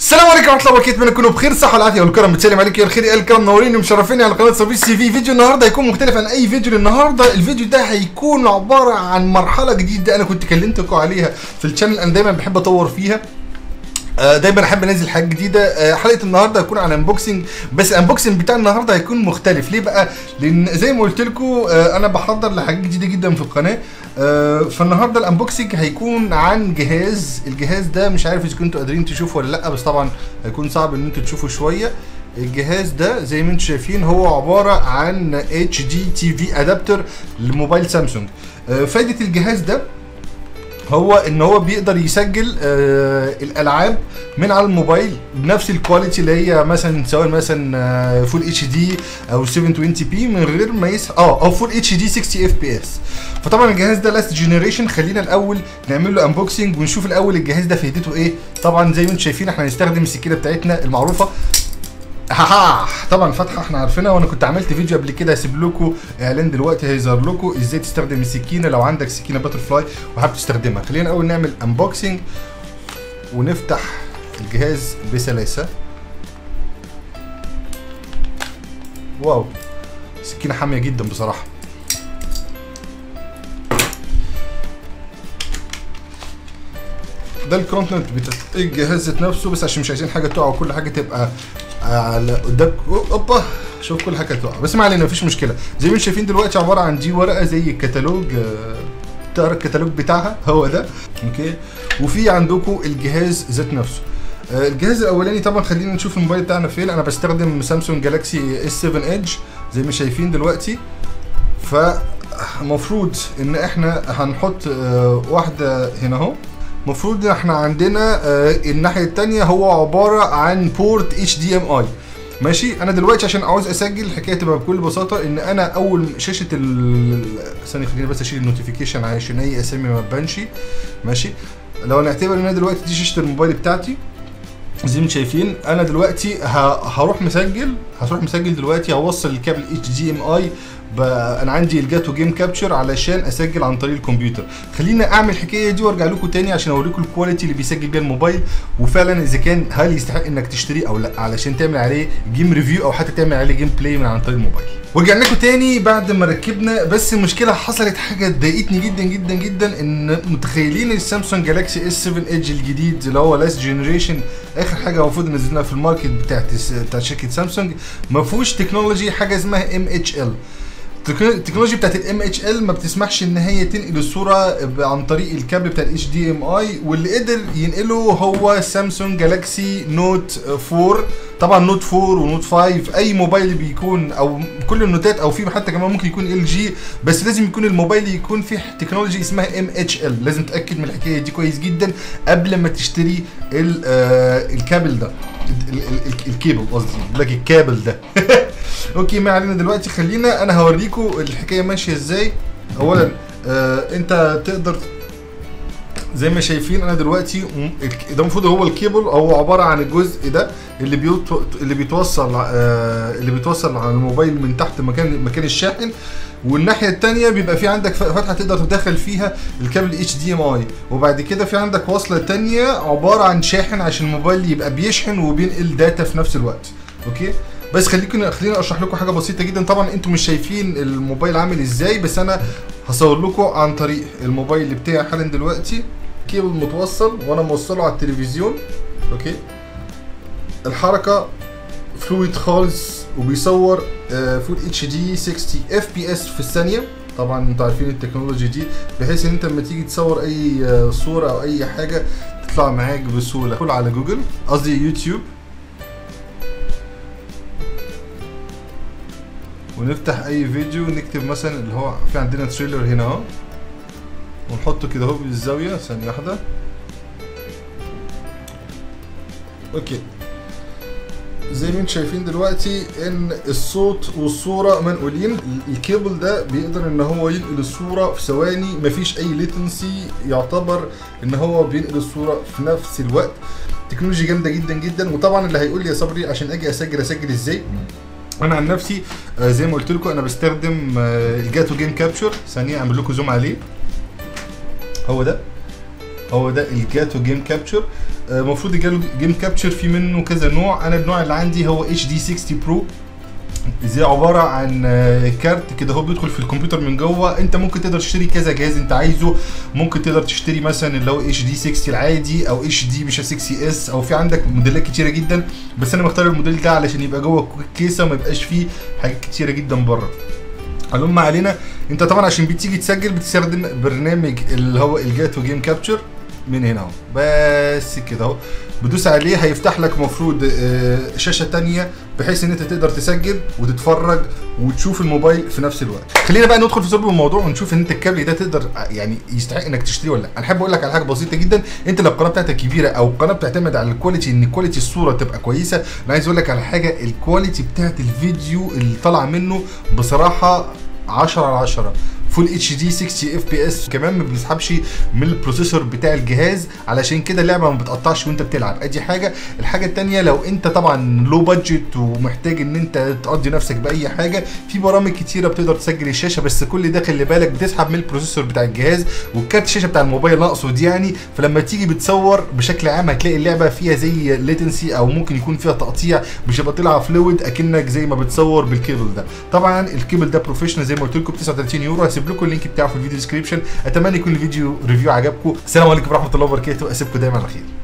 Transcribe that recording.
السلام عليكم ورحمه الله وبركاته اتمنى تكونوا بخير الصحه والعافيه والكرم بتسلم عليكم يا الخير يا الكرم منورين ومشرفيني على قناه صبي سي في فيديو النهارده هيكون مختلف عن اي فيديو النهارده الفيديو ده هيكون عباره عن مرحله جديده انا كنت كلمتكم عليها في الشانل انا دايما بحب اطور فيها آه، دايما احب انزل حاجات جديده آه، حلقه النهارده هتكون عن انبوكسنج بس الانبوكسنج بتاع النهارده هيكون مختلف ليه بقى لان زي ما قلت لكم انا بحضر لحاجات جديده جدا في القناه آه، فالنهارده الانبوكسنج هيكون عن جهاز الجهاز ده مش عارف اذا كنتوا قادرين تشوفوا ولا لا بس طبعا هيكون صعب ان انتوا تشوفوا شويه الجهاز ده زي ما انتم شايفين هو عباره عن اتش دي تي في ادابتر لموبايل سامسونج آه، فايده الجهاز ده هو ان هو بيقدر يسجل آه الالعاب من على الموبايل بنفس الكواليتي اللي هي مثلا سواء مثلا آه فول اتش دي او 720 بي من غير ما يس اه او فول اتش دي 60 اف بي اس فطبعا الجهاز ده لاست جنريشن خلينا الاول نعمل له انبوكسنج ونشوف الاول الجهاز ده فايدته ايه طبعا زي ما انتم شايفين احنا هنستخدم السكينه بتاعتنا المعروفه ها طبعا فتحه احنا عارفينها وانا كنت عملت فيديو قبل كده هسيب لكم اعلان دلوقتي هيظهر لكم ازاي تستخدم السكينه لو عندك سكينه باتر فلاي وحابب تستخدمها خلينا اول نعمل انبوكسنج ونفتح الجهاز بسلاسه واو سكينه حاميه جدا بصراحه ده الكونتنت بتاع الجهاز ذات نفسه بس عشان مش عايزين حاجه تقع وكل حاجه تبقى على قدامك اوبا شوف كل حاجه تقع بس ما علينا مفيش مشكله زي ما انتم شايفين دلوقتي عباره عن دي ورقه زي الكتالوج آه، تقرا الكتالوج بتاعها هو ده اوكي وفي عندكم الجهاز ذات نفسه آه، الجهاز الاولاني طبعا خلينا نشوف الموبايل بتاعنا فين انا بستخدم سامسونج جالاكسي اس 7 ايدج زي ما شايفين دلوقتي فمفروض ان احنا هنحط آه، واحده هنا اهو المفروض احنا عندنا آه، الناحيه الثانيه هو عباره عن بورت اتش دي ام اي ماشي انا دلوقتي عشان عاوز اسجل الحكايه تبقى بكل بساطه ان انا اول شاشه ال ثانيه خليني بس اشيل النوتيفيكيشن عشان اي اسامي ما تبانش ماشي لو نعتبر ان انا دلوقتي دي شاشه الموبايل بتاعتي زي ما انتم شايفين انا دلوقتي ه- هروح مسجل هروح مسجل دلوقتي هوصل الكابل اتش دي ام اي انا عندي الجاتو جيم كابتشر علشان اسجل عن طريق الكمبيوتر خلينا اعمل الحكايه دي وارجع لكم تاني عشان اوريكم الكواليتي اللي بيسجل بيها الموبايل وفعلا اذا كان هل يستحق انك تشتريه او لا علشان تعمل عليه جيم ريفيو او حتى تعمل عليه جيم بلاي من عن طريق الموبايل ورجعنا لكم تاني بعد ما ركبنا بس المشكله حصلت حاجه ضايقتني جدا جدا جدا ان متخيلين السامسونج جالاكسي اس 7 ايدج الجديد اللي هو لاست جنريشن اخر حاجه المفروض نزلناها في الماركت بتاعت بتاعت شركه سامسونج ما فيهوش تكنولوجي حاجه اسمها ام اتش ال التكنولوجيا بتاعت الام اتش ال ما بتسمحش ان هي تنقل الصوره ب- عن طريق الكابل بتاع الاتش دي ام اي واللي قدر ينقله هو سامسونج جالاكسي نوت 4 طبعا نوت 4 ونوت 5 اي موبايل بيكون او كل النوتات او في حتى كمان ممكن يكون ال جي بس لازم يكون الموبايل يكون فيه تكنولوجي اسمها ام اتش ال لازم تتاكد من الحكايه دي كويس جدا قبل ما تشتري ال- آه، الكابل ده ال- ال- ال- الكيبل قصدي بقول لك الكابل ده اوكي ما علينا دلوقتي خلينا انا هوريكم الحكايه ماشيه ازاي اولا آه انت تقدر زي ما شايفين انا دلوقتي م- الك- ده المفروض هو الكيبل هو عباره عن الجزء ده اللي بيوت... اللي بيتوصل آه اللي بيتوصل على الموبايل من تحت مكان مكان الشاحن والناحيه الثانيه بيبقى في عندك ف- فتحه تقدر تدخل فيها الكابل اتش دي ام اي وبعد كده في عندك وصله ثانيه عباره عن شاحن عشان الموبايل يبقى بيشحن وبينقل داتا في نفس الوقت اوكي بس خليكم خليني اشرح لكم حاجه بسيطه جدا طبعا انتم مش شايفين الموبايل عامل ازاي بس انا هصور لكم عن طريق الموبايل بتاعي حالا دلوقتي كيبل متوصل وانا موصله على التلفزيون اوكي الحركه فلويد خالص وبيصور فول اتش دي 60 اف بي اس في الثانيه طبعا انتوا عارفين التكنولوجي دي بحيث ان انت لما تيجي تصور اي آه، صوره او اي حاجه تطلع معاك بسهوله ادخل على جوجل قصدي يوتيوب ونفتح اي فيديو نكتب مثلا اللي هو في عندنا تريلر هنا اهو ونحطه كده اهو بالزاويه ثانيه واحده اوكي زي ما انتم شايفين دلوقتي ان الصوت والصوره منقولين ال- الكيبل ده بيقدر ان هو ينقل الصوره في ثواني مفيش اي ليتنسي يعتبر ان هو بينقل الصوره في نفس الوقت تكنولوجيا جامده جدا جدا وطبعا اللي هيقول لي يا صبري عشان اجي اسجل اسجل ازاي انا عن نفسي آه، زي ما قلت لكم انا بستخدم آه، الجاتو جيم كابتشر ثانيه اعمل لكم زوم عليه هو ده هو ده الجاتو جيم كابتشر المفروض يجيله جيم كابتشر في منه كذا نوع انا النوع اللي عندي هو اتش دي 60 برو زي عباره عن آه، كارت كده هو بيدخل في الكمبيوتر من جوه انت ممكن تقدر تشتري كذا جهاز انت عايزه ممكن تقدر تشتري مثلا اللي هو اتش دي 60 العادي او اتش دي مش 60 اس او في عندك موديلات كتيره جدا بس انا مختار الموديل ده علشان يبقى جوه الكيسه وما يبقاش فيه حاجات كتيره جدا بره علوم ما علينا انت طبعا عشان بتيجي تسجل بتستخدم برنامج اللي هو الجاتو جيم كابتشر من هنا اهو بس كده اهو بدوس عليه هيفتح لك مفروض آه، شاشه تانية بحيث ان انت تقدر تسجل وتتفرج وتشوف الموبايل في نفس الوقت خلينا بقى ندخل في صلب الموضوع ونشوف ان انت الكابل ده تقدر يعني يستحق انك تشتريه ولا لا انا حابب اقول لك على حاجه بسيطه جدا انت لو القناه بتاعتك كبيره او القناه بتعتمد على الكواليتي ان كواليتي الصوره تبقى كويسه انا عايز اقول لك على حاجه الكواليتي بتاعت الفيديو اللي طالعه منه بصراحه 10 على 10 فول اتش دي 60 اف بي اس كمان ما بيسحبش من البروسيسور بتاع الجهاز علشان كده اللعبه ما بتقطعش وانت بتلعب ادي حاجه الحاجه الثانيه لو انت طبعا لو بادجت ومحتاج ان انت تقضي نفسك باي حاجه في برامج كتيره بتقدر تسجل الشاشه بس كل ده خلي بالك بتسحب من البروسيسور بتاع الجهاز والكارت الشاشه بتاع الموبايل اقصد يعني فلما تيجي بتصور بشكل عام هتلاقي اللعبه فيها زي ليتنسي او ممكن يكون فيها تقطيع مش هيبقى طالعه فلويد اكنك زي ما بتصور بالكيبل ده طبعا الكيبل ده بروفيشنال زي ما قلت لكم ب 39 يورو هسيب لكم اللينك بتاعه في الفيديو ديسكريبشن اتمنى يكون الفيديو ريفيو عجبكم السلام عليكم ورحمه الله وبركاته اسيبكم دايما على خير